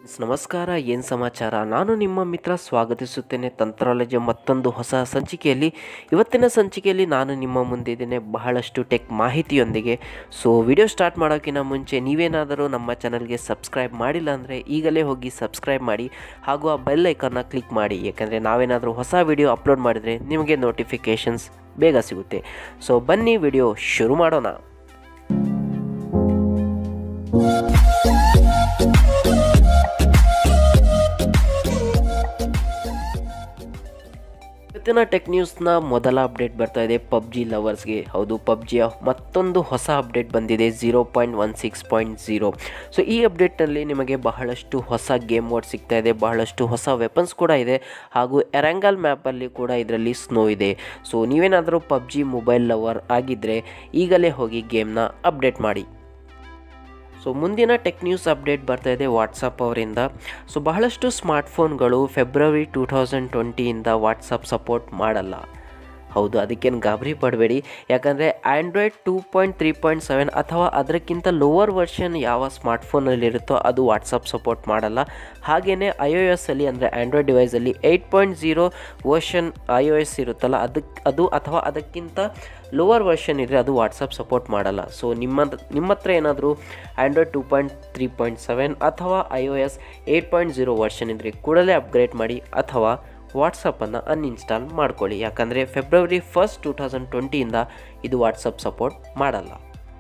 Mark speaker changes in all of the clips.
Speaker 1: ನಮಸ್ಕಾರ ಏನು ಸಮಾಚಾರ ನಾನು ನಿಮ್ಮ ಮಿತ್ರ ಸ್ವಾಗತಿಸುತ್ತೇನೆ ತಂತ್ರಾಲಜಿಯ ಮತ್ತೊಂದು ಹೊಸ ಸಂಚಿಕೆಯಲ್ಲಿ ಇವತ್ತಿನ ಸಂಚಿಕೆಯಲ್ಲಿ ನಾನು ನಿಮ್ಮ ಮುಂದಿದ್ದೇನೆ ಬಹಳಷ್ಟು ಟೆಕ್ ಮಾಹಿತಿಯೊಂದಿಗೆ ಸೊ ವಿಡಿಯೋ ಸ್ಟಾರ್ಟ್ ಮಾಡೋಕ್ಕಿಂತ ಮುಂಚೆ ನೀವೇನಾದರೂ ನಮ್ಮ ಚಾನಲ್ಗೆ ಸಬ್ಸ್ಕ್ರೈಬ್ ಮಾಡಿಲ್ಲ ಅಂದರೆ ಈಗಲೇ ಹೋಗಿ ಸಬ್ಸ್ಕ್ರೈಬ್ ಮಾಡಿ ಹಾಗೂ ಆ ಬೆಲ್ ಐಕನ್ನ ಕ್ಲಿಕ್ ಮಾಡಿ ಯಾಕಂದರೆ ನಾವೇನಾದರೂ ಹೊಸ ವಿಡಿಯೋ ಅಪ್ಲೋಡ್ ಮಾಡಿದರೆ ನಿಮಗೆ ನೋಟಿಫಿಕೇಷನ್ಸ್ ಬೇಗ ಸಿಗುತ್ತೆ ಸೊ ಬನ್ನಿ ವಿಡಿಯೋ ಶುರು ಮಾಡೋಣ ಇವತ್ತಿನ ಟೆಕ್ ನ್ಯೂಸ್ನ ಮೊದಲ ಅಪ್ಡೇಟ್ ಬರ್ತಾ ಇದೆ ಪಬ್ಜಿ ಲವರ್ಸ್ಗೆ ಹೌದು ಪಬ್ಜಿಯ ಮತ್ತೊಂದು ಹೊಸ ಅಪ್ಡೇಟ್ ಬಂದಿದೆ zero point one six point zero so ಈ ಅಪ್ಡೇಟಲ್ಲಿ ನಿಮಗೆ ಬಹಳಷ್ಟು ಹೊಸ ಗೇಮ್ ಮೋಡ್ ಸಿಗ್ತಾ ಇದೆ ಬಹಳಷ್ಟು ಹೊಸ ವೆಪನ್ಸ್ ಕೂಡ ಇದೆ ಹಾಗೂ ಎರಂಗಲ್ ಮ್ಯಾಪಲ್ಲಿ ಕೂಡ ಇದರಲ್ಲಿ ಸ್ನೋ ಇದೆ ಸೊ ನೀವೇನಾದರೂ ಪಬ್ಜಿ ಮೊಬೈಲ್ ಲವರ್ ಆಗಿದ್ದರೆ ಈಗಲೇ ಹೋಗಿ ಗೇಮ್ನ ಅಪ್ಡೇಟ್ ಮಾಡಿ ಸೊ ಮುಂದಿನ ಟೆಕ್ ನ್ಯೂಸ್ ಅಪ್ಡೇಟ್ ಬರ್ತಾ ಇದೆ ವಾಟ್ಸಪ್ ಅವರಿಂದ ಸೊ ಬಹಳಷ್ಟು ಸ್ಮಾರ್ಟ್ಫೋನ್ಗಳು ಫೆಬ್ರವರಿ ಟೂ ತೌಸಂಡ್ ಟ್ವೆಂಟಿಯಿಂದ ವಾಟ್ಸಪ್ ಸಪೋರ್ಟ್ ಮಾಡಲ್ಲ ಹೌದು ಅದಕ್ಕೇನು ಗಾಬರಿ ಪಡಬೇಡಿ ಯಾಕಂದರೆ Android two point three point seven ಅಥವಾ ಅದಕ್ಕಿಂತ ಲೋವರ್ ವರ್ಷನ್ ಯಾವ ಸ್ಮಾರ್ಟ್ಫೋನಲ್ಲಿರುತ್ತೋ ಅದು ವಾಟ್ಸಪ್ ಸಪೋರ್ಟ್ ಮಾಡಲ್ಲ ಹಾಗೆಯೇ ಐ ಒ ಎಸ್ ಅಲ್ಲಿ ಅಂದರೆ ಆ್ಯಂಡ್ರಾಯ್ಡ್ ಡಿವೈಸಲ್ಲಿ eight point zero version I O S ಇರುತ್ತಲ್ಲ ಅದಕ್ಕೆ ಅದು ಅಥವಾ ಅದಕ್ಕಿಂತ ಲೋವರ್ ವರ್ಷನ್ ಇದ್ದರೆ ಅದು ವಾಟ್ಸಪ್ ಸಪೋರ್ಟ್ ಮಾಡಲ್ಲ ಸೊ ನಿಮ್ಮ ನಿಮ್ಮ ಹತ್ರ ಏನಾದರೂ Android two point three point seven ಅಥವಾ I O S eight point zero version ಇದ್ದರೆ ಕೂಡಲೇ ಅಪ್ಗ್ರೇಡ್ ಮಾಡಿ ಅಥವಾ ವಾಟ್ಸಪ್ಪನ್ನು ಅನ್ಇನ್ಸ್ಟಾಲ್ ಮಾಡ್ಕೊಳ್ಳಿ ಯಾಕಂದರೆ ಫೆಬ್ರವರಿ ಫಸ್ಟ್ ಟೂ ತೌಸಂಡ್ ಟ್ವೆಂಟಿಯಿಂದ ಇದು ವಾಟ್ಸಪ್ ಸಪೋರ್ಟ್ ಮಾಡಲ್ಲ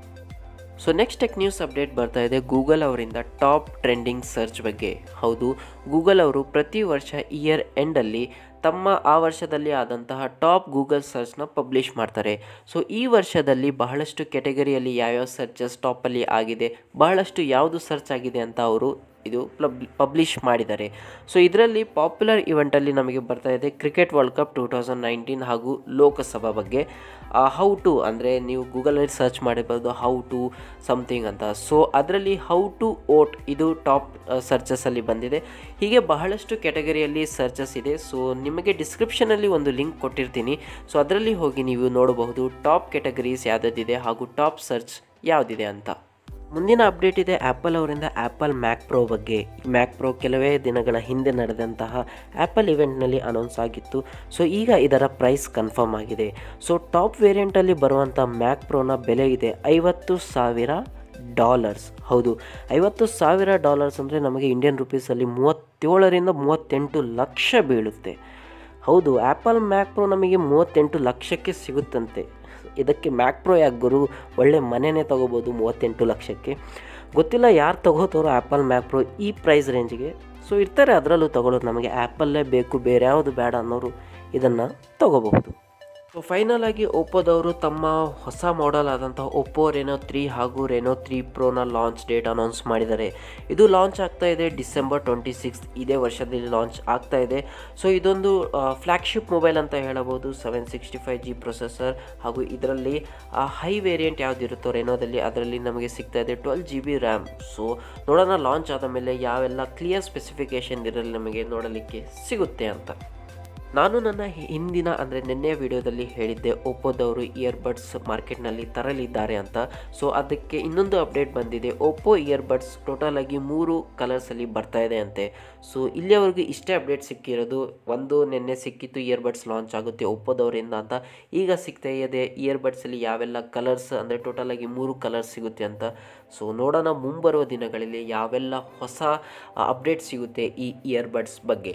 Speaker 1: so next tech news update ಬರ್ತಾ ಇದೆ ಗೂಗಲ್ ಅವರಿಂದ ಟಾಪ್ ಟ್ರೆಂಡಿಂಗ್ ಸರ್ಚ್ ಬಗ್ಗೆ ಹೌದು ಗೂಗಲ್ ಅವರು ಪ್ರತಿ ವರ್ಷ ಇಯರ್ ಎಂಡಲ್ಲಿ ತಮ್ಮ ಆ ವರ್ಷದಲ್ಲಿ ಆದಂತಹ ಟಾಪ್ ಗೂಗಲ್ ಸರ್ಚ್ನ ಪಬ್ಲಿಷ್ ಮಾಡ್ತಾರೆ ಸೊ ಈ ವರ್ಷದಲ್ಲಿ ಬಹಳಷ್ಟು ಕೆಟಗರಿಯಲ್ಲಿ ಯಾವ್ಯಾವ ಸರ್ಚಸ್ ಟಾಪಲ್ಲಿ ಆಗಿದೆ ಬಹಳಷ್ಟು ಯಾವುದು ಸರ್ಚ್ ಆಗಿದೆ ಅಂತ ಅವರು ಇದು ಪ್ಲಬ್ ಪಬ್ಲಿಷ್ ಮಾಡಿದ್ದಾರೆ ಸೊ ಇದರಲ್ಲಿ ಪಾಪ್ಯುಲರ್ ಇವೆಂಟಲ್ಲಿ ನಮಗೆ ಬರ್ತಾ ಇದೆ cricket world cup two thousand nineteen ಹಾಗೂ ಲೋಕಸಭಾ ಬಗ್ಗೆ ಹೌ ಟು ಅಂದರೆ ನೀವು ಗೂಗಲಲ್ಲಿ ಸರ್ಚ್ ಮಾಡಿರ್ಬೋದು ಹೌ ಟು ಸಮಥಿಂಗ್ ಅಂತ ಸೊ ಅದರಲ್ಲಿ ಹೌ ಟು ಓಟ್ ಇದು ಟಾಪ್ ಸರ್ಚಸಲ್ಲಿ ಬಂದಿದೆ ಹೀಗೆ ಬಹಳಷ್ಟು ಕೆಟಗರಿಯಲ್ಲಿ ಸರ್ಚಸ್ ಇದೆ ಸೊ ನಿಮಗೆ ಡಿಸ್ಕ್ರಿಪ್ಷನಲ್ಲಿ ಒಂದು ಲಿಂಕ್ ಕೊಟ್ಟಿರ್ತೀನಿ ಸೊ ಅದರಲ್ಲಿ ಹೋಗಿ ನೀವು ನೋಡಬಹುದು ಟಾಪ್ ಕೆಟಗರೀಸ್ ಯಾವುದಿದೆ ಹಾಗೂ ಟಾಪ್ ಸರ್ಚ್ ಯಾವುದಿದೆ ಅಂತ ಮುಂದಿನ ಅಪ್ಡೇಟ್ ಇದೆ ಆ್ಯಪಲ್ ಅವರಿಂದ ಆ್ಯಪಲ್ ಮ್ಯಾಕ್ ಪ್ರೋ ಬಗ್ಗೆ ಮ್ಯಾಕ್ ಪ್ರೋ ಕೆಲವೇ ದಿನಗಳ ಹಿಂದೆ ನಡೆದಂತಹ ಆ್ಯಪಲ್ ಇವೆಂಟ್ನಲ್ಲಿ ಅನೌನ್ಸ್ ಆಗಿತ್ತು ಸೊ ಈಗ ಇದರ ಪ್ರೈಸ್ ಕನ್ಫರ್ಮ್ ಆಗಿದೆ ಸೊ ಟಾಪ್ ವೇರಿಯಂಟಲ್ಲಿ ಬರುವಂಥ ಮ್ಯಾಕ್ ಪ್ರೋನ ಬೆಲೆ ಇದೆ ಐವತ್ತು ಸಾವಿರ ಡಾಲರ್ಸ್ ಹೌದು ಐವತ್ತು ಸಾವಿರ ಡಾಲರ್ಸ್ ಅಂದರೆ ನಮಗೆ ಇಂಡಿಯನ್ ರುಪೀಸಲ್ಲಿ ಮೂವತ್ತೇಳರಿಂದ ಮೂವತ್ತೆಂಟು ಲಕ್ಷ ಬೀಳುತ್ತೆ ಹೌದು ಆ್ಯಪಲ್ ಮ್ಯಾಕ್ ಪ್ರೋ ನಮಗೆ ಮೂವತ್ತೆಂಟು ಲಕ್ಷಕ್ಕೆ ಸಿಗುತ್ತಂತೆ ಇದಕ್ಕೆ ಮ್ಯಾಕ್ ಪ್ರೋ ಯಾಕೆ ಗುರು ಒಳ್ಳೆ ಮನೆಯೇ ತೊಗೋಬೋದು ಮೂವತ್ತೆಂಟು ಲಕ್ಷಕ್ಕೆ ಗೊತ್ತಿಲ್ಲ ಯಾರು ತೊಗೋತಾರೋ ಆ್ಯಪಲ್ ಮ್ಯಾಕ್ ಪ್ರೋ ಈ ಪ್ರೈಸ್ ರೇಂಜ್ಗೆ ಸೊ ಇರ್ತಾರೆ ಅದರಲ್ಲೂ ತೊಗೊಳ್ಳೋದು ನಮಗೆ ಆ್ಯಪಲ್ಲೇ ಬೇಕು ಬೇರೆ ಯಾವುದು ಬೇಡ ಅನ್ನೋರು ಇದನ್ನು ತೊಗೋಬಹುದು ಸೊ ಫೈನಲ್ ಆಗಿ ಒಪ್ಪೋದವರು ತಮ್ಮ ಹೊಸ ಮಾಡೆಲ್ ಆದಂತಹ ಒಪ್ಪೋ ರೆನೋ ತ್ರೀ ಹಾಗೂ ರೆನೋ ತ್ರೀ ಪ್ರೋನ ಲಾಂಚ್ ಡೇಟ್ ಅನೌನ್ಸ್ ಮಾಡಿದ್ದಾರೆ ಇದು ಲಾಂಚ್ ಆಗ್ತಾ ಇದೆ ಡಿಸೆಂಬರ್ ಟ್ವೆಂಟಿ ಸಿಕ್ಸ್ ಇದೇ ವರ್ಷದಲ್ಲಿ ಲಾಂಚ್ ಆಗ್ತಾ ಇದೆ ಸೊ ಇದೊಂದು ಫ್ಲ್ಯಾಗ್ಶಿಪ್ ಮೊಬೈಲ್ ಅಂತ ಹೇಳಬಹುದು seven sixty five G processor ಹಾಗೂ ಇದರಲ್ಲಿ ಹೈ ವೇರಿಯಂಟ್ ಯಾವುದಿರುತ್ತೋ ರೆನೋದಲ್ಲಿ ಅದರಲ್ಲಿ ನಮಗೆ ಸಿಗ್ತಾ ಇದೆ twelve G B RAM so ನೋಡೋಣ ಲಾಂಚ್ ಆದ ಮೇಲೆ ಯಾವೆಲ್ಲ ಕ್ಲಿಯರ್ ಸ್ಪೆಸಿಫಿಕೇಷನ್ ಇದರಲ್ಲಿ ನಮಗೆ ನೋಡಲಿಕ್ಕೆ ಸಿಗುತ್ತೆ ಅಂತ ನಾನು ನನ್ನ ಹಿಂದಿನ ಅಂದರೆ ನಿನ್ನೆಯ ವಿಡಿಯೋದಲ್ಲಿ ಹೇಳಿದ್ದೆ ಒಪ್ಪೋದವರು ಇಯರ್ಬಡ್ಸ್ ಮಾರ್ಕೆಟ್ನಲ್ಲಿ ತರಲಿದ್ದಾರೆ ಅಂತ ಸೊ ಅದಕ್ಕೆ ಇನ್ನೊಂದು ಅಪ್ಡೇಟ್ ಬಂದಿದೆ ಒಪ್ಪೋ ಇಯರ್ಬಡ್ಸ್ ಟೋಟಲ್ ಆಗಿ ಮೂರು ಕಲರ್ಸಲ್ಲಿ ಬರ್ತಾ ಇದೆ ಅಂತೆ ಸೊ ಇಲ್ಲಿಯವರೆಗೂ ಇಷ್ಟೇ ಅಪ್ಡೇಟ್ ಸಿಕ್ಕಿರೋದು ಒಂದು ನಿನ್ನೆ ಸಿಕ್ಕಿತ್ತು ಇಯರ್ಬಡ್ಸ್ ಲಾಂಚ್ ಆಗುತ್ತೆ ಒಪ್ಪೋದವರಿಂದ ಅಂತ ಈಗ ಸಿಗ್ತಾ ಇದೆ ಇಯರ್ಬಡ್ಸಲ್ಲಿ ಯಾವೆಲ್ಲ ಕಲರ್ಸ್ ಅಂದರೆ ಟೋಟಲ್ ಆಗಿ ಮೂರು ಕಲರ್ಸ್ ಸಿಗುತ್ತೆ ಅಂತ ಸೊ ನೋಡೋಣ ಮುಂಬರುವ ದಿನಗಳಲ್ಲಿ ಯಾವೆಲ್ಲ ಹೊಸ ಅಪ್ಡೇಟ್ ಸಿಗುತ್ತೆ ಈ ಇಯರ್ಬಡ್ಸ್ ಬಗ್ಗೆ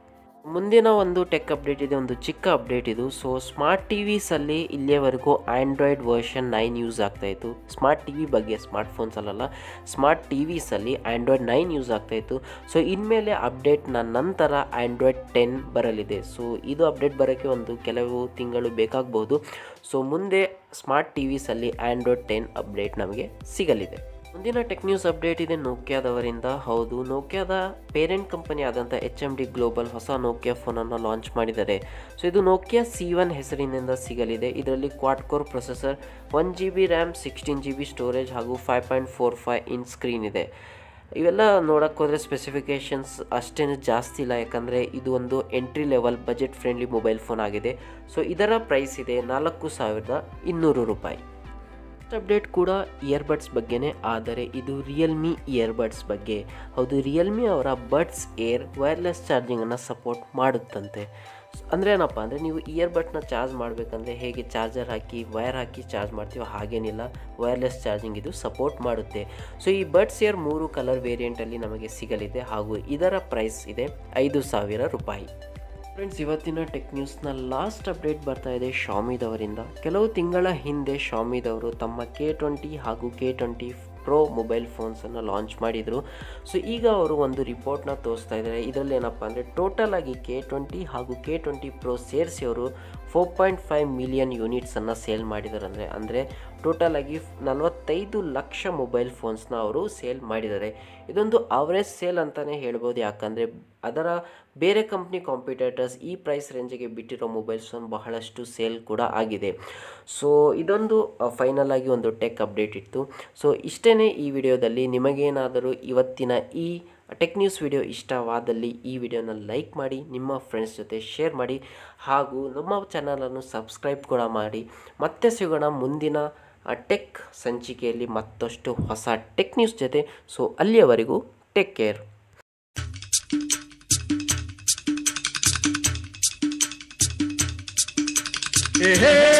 Speaker 1: ಮುಂದಿನ ಒಂದು ಟೆಕ್ ಅಪ್ಡೇಟ್ ಇದೆ ಒಂದು ಚಿಕ್ಕ ಅಪ್ಡೇಟ್ ಇದು ಸೊ ಸ್ಮಾರ್ಟ್ ಟಿ ವಿಸಲ್ಲಿ ಇಲ್ಲಿಯವರೆಗೂ ಆ್ಯಂಡ್ರಾಯ್ಡ್ ವರ್ಷನ್ ನೈನ್ ಯೂಸ್ ಆಗ್ತಾಯಿತ್ತು ಸ್ಮಾರ್ಟ್ ಟಿ ವಿ ಬಗ್ಗೆ ಸ್ಮಾರ್ಟ್ ಫೋನ್ಸ್ ಅಲ್ಲಲ್ಲ ಸ್ಮಾರ್ಟ್ ಟಿ ವಿಸಲ್ಲಿ ಆ್ಯಂಡ್ರಾಯ್ಡ್ ನೈನ್ ಯೂಸ್ ಆಗ್ತಾಯಿತ್ತು ಸೊ ಇನ್ಮೇಲೆ ಅಪ್ಡೇಟ್ನ ನಂತರ ಆ್ಯಂಡ್ರಾಯ್ಡ್ ಟೆನ್ ಬರಲಿದೆ ಸೊ ಇದು ಅಪ್ಡೇಟ್ ಬರೋಕ್ಕೆ ಒಂದು ಕೆಲವು ತಿಂಗಳು ಬೇಕಾಗಬಹುದು ಸೊ ಮುಂದೆ ಸ್ಮಾರ್ಟ್ ಟಿ ವಿಸಲ್ಲಿ ಆ್ಯಂಡ್ರಾಯ್ಡ್ ಟೆನ್ ಅಪ್ಡೇಟ್ ನಮಗೆ ಸಿಗಲಿದೆ ಮುಂದಿನ ಟೆಕ್ ನ್ಯೂಸ್ ಅಪ್ಡೇಟ್ ಇದೆ ನೋಕಿಯಾದವರಿಂದ ಹೌದು ನೋಕಿಯಾದ ಪೇರೆಂಟ್ ಕಂಪನಿ ಆದಂಥ ಎಚ್ ಎಮ್ ಡಿ ಗ್ಲೋಬಲ್ ಹೊಸ ನೋಕಿಯಾ ಫೋನನ್ನು ಲಾಂಚ್ ಮಾಡಿದ್ದಾರೆ ಸೊ ಇದು ನೋಕಿಯಾ ಸಿ ಒನ್ ಹೆಸರಿನಿಂದ ಸಿಗಲಿದೆ ಇದರಲ್ಲಿ quad core processor one G B RAM sixteen G B storage ಹಾಗೂ five point four five in screen ಇದೆ ಇವೆಲ್ಲ ನೋಡೋಕ್ಕೆ ಹೋದರೆ ಸ್ಪೆಸಿಫಿಕೇಷನ್ಸ್ ಅಷ್ಟೇನು ಜಾಸ್ತಿ ಇಲ್ಲ ಯಾಕಂದರೆ ಇದು ಒಂದು entry level budget friendly mobile phone ಆಗಿದೆ ಸೊ ಇದರ ಪ್ರೈಸ್ ಇದೆ ನಾಲ್ಕು ಸಾವಿರದ ಇನ್ನೂರು ರೂಪಾಯಿ ಅಪ್ಡೇಟ್ ಕೂಡ ಇಯರ್ಬಡ್ಸ್ ಬಗ್ಗೆನೇ ಆದರೆ ಇದು ರಿಯಲ್ಮಿ ಇಯರ್ಬಡ್ಸ್ ಬಗ್ಗೆ ಹೌದು ರಿಯಲ್ಮಿ ಅವರ ಬಡ್ಸ್ ಏರ್ ವೈರ್ಲೆಸ್ ಚಾರ್ಜಿಂಗನ್ನು ಸಪೋರ್ಟ್ ಮಾಡುತ್ತಂತೆ ಅಂದರೆ ಏನಪ್ಪ ಅಂದರೆ ನೀವು ಇಯರ್ಬಡ್ಸ್ನ ಚಾರ್ಜ್ ಮಾಡಬೇಕಂದ್ರೆ ಹೇಗೆ ಚಾರ್ಜರ್ ಹಾಕಿ ವೈರ್ ಹಾಕಿ ಚಾರ್ಜ್ ಮಾಡ್ತೀವೋ ಹಾಗೇನಿಲ್ಲ ವೈರ್ಲೆಸ್ ಚಾರ್ಜಿಂಗ್ ಇದು ಸಪೋರ್ಟ್ ಮಾಡುತ್ತೆ ಸೊ ಈ ಬಡ್ಸ್ ಏರ್ ಮೂರು ಕಲರ್ ವೇರಿಯಂಟಲ್ಲಿ ನಮಗೆ ಸಿಗಲಿದೆ ಹಾಗೂ ಇದರ ಪ್ರೈಸ್ ಇದೆ ಐದು ಸಾವಿರ ರೂಪಾಯಿ ಫ್ರೆಂಡ್ಸ್ ಇವತ್ತಿನ ಟೆಕ್ ನ್ಯೂಸ್ನ ಲಾಸ್ಟ್ ಅಪ್ಡೇಟ್ ಬರ್ತಾ ಇದೆ ಶಾಮಿದವರಿಂದ ಕೆಲವು ತಿಂಗಳ ಹಿಂದೆ ಶಾಮಿದವರು ತಮ್ಮ ಕೆ ಟ್ವೆಂಟಿ ಹಾಗೂ ಕೆ ಟ್ವೆಂಟಿ ಪ್ರೋ ಮೊಬೈಲ್ ಫೋನ್ಸನ್ನು ಲಾಂಚ್ ಮಾಡಿದರು ಸೊ ಈಗ ಅವರು ಒಂದು ರಿಪೋರ್ಟ್ನ ತೋರಿಸ್ತಾ ಇದ್ದಾರೆ ಇದರಲ್ಲಿ ಏನಪ್ಪ ಅಂದರೆ ಟೋಟಲ್ ಆಗಿ ಕೆ ಟ್ವೆಂಟಿ ಹಾಗೂ ಕೆ ಟ್ವೆಂಟಿ ಪ್ರೋ ಸೇರಿಸಿ ಅವರು ಫೋರ್ ಪಾಯಿಂಟ್ ಫೈವ್ ಮಿಲಿಯನ್ ಯೂನಿಟ್ಸನ್ನು ಸೇಲ್ ಮಾಡಿದ್ದಾರೆ ಅಂದರೆ ಅಂದರೆ ಟೋಟಲ್ ಆಗಿ ನಲವತ್ತೈದು ಲಕ್ಷ ಮೊಬೈಲ್ ಫೋನ್ಸ್ನ ಅವರು ಸೇಲ್ ಮಾಡಿದ್ದಾರೆ ಇದೊಂದು ಅವರೇಜ್ ಸೇಲ್ ಅಂತಲೇ ಹೇಳ್ಬೋದು ಯಾಕಂದರೆ ಅದರ ಬೇರೆ ಕಂಪ್ನಿ ಕಾಂಪಿಟೇಟರ್ಸ್ ಈ ಪ್ರೈಸ್ ರೇಂಜಿಗೆ ಬಿಟ್ಟಿರೋ ಮೊಬೈಲ್ಸ್ ಫೋನ್ ಬಹಳಷ್ಟು ಸೇಲ್ ಕೂಡ ಆಗಿದೆ ಸೊ ಇದೊಂದು ಫೈನಲ್ ಆಗಿ ಒಂದು ಟೆಕ್ ಅಪ್ಡೇಟ್ ಇತ್ತು ಸೊ ಇಷ್ಟೇ ಈ ವಿಡಿಯೋದಲ್ಲಿ ನಿಮಗೇನಾದರೂ ಇವತ್ತಿನ ಈ ಟೆಕ್ ನ್ಯೂಸ್ ವಿಡಿಯೋ ಇಷ್ಟವಾದಲ್ಲಿ ಈ ವಿಡಿಯೋನ ಲೈಕ್ ಮಾಡಿ ನಿಮ್ಮ ಫ್ರೆಂಡ್ಸ್ ಜೊತೆ ಶೇರ್ ಮಾಡಿ ಹಾಗೂ ನಮ್ಮ ಚಾನಲನ್ನು ಸಬ್ಸ್ಕ್ರೈಬ್ ಕೂಡ ಮಾಡಿ ಮತ್ತೆ ಸಿಗೋಣ ಮುಂದಿನ ಟೆಕ್ ಸಂಚಿಕೆಯಲ್ಲಿ ಮತ್ತಷ್ಟು ಹೊಸ ಟೆಕ್ ನ್ಯೂಸ್ ಜೊತೆ ಸೊ ಅಲ್ಲಿಯವರೆಗೂ ಟೇಕ್ ಕೇರ್
Speaker 2: Hey, hey.